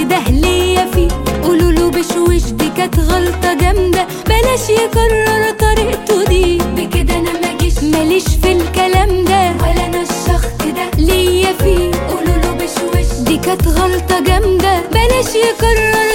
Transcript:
ده ليا فيه قولوا له بشوش دي كانت غلطة جامدة بلاش يكرر طريقته دي بكده انا ماجيش ماليش في الكلام ده ولا انا الشخص ده ليا فيه قولوا له بشوش دي كانت غلطة جامدة بلاش يكرر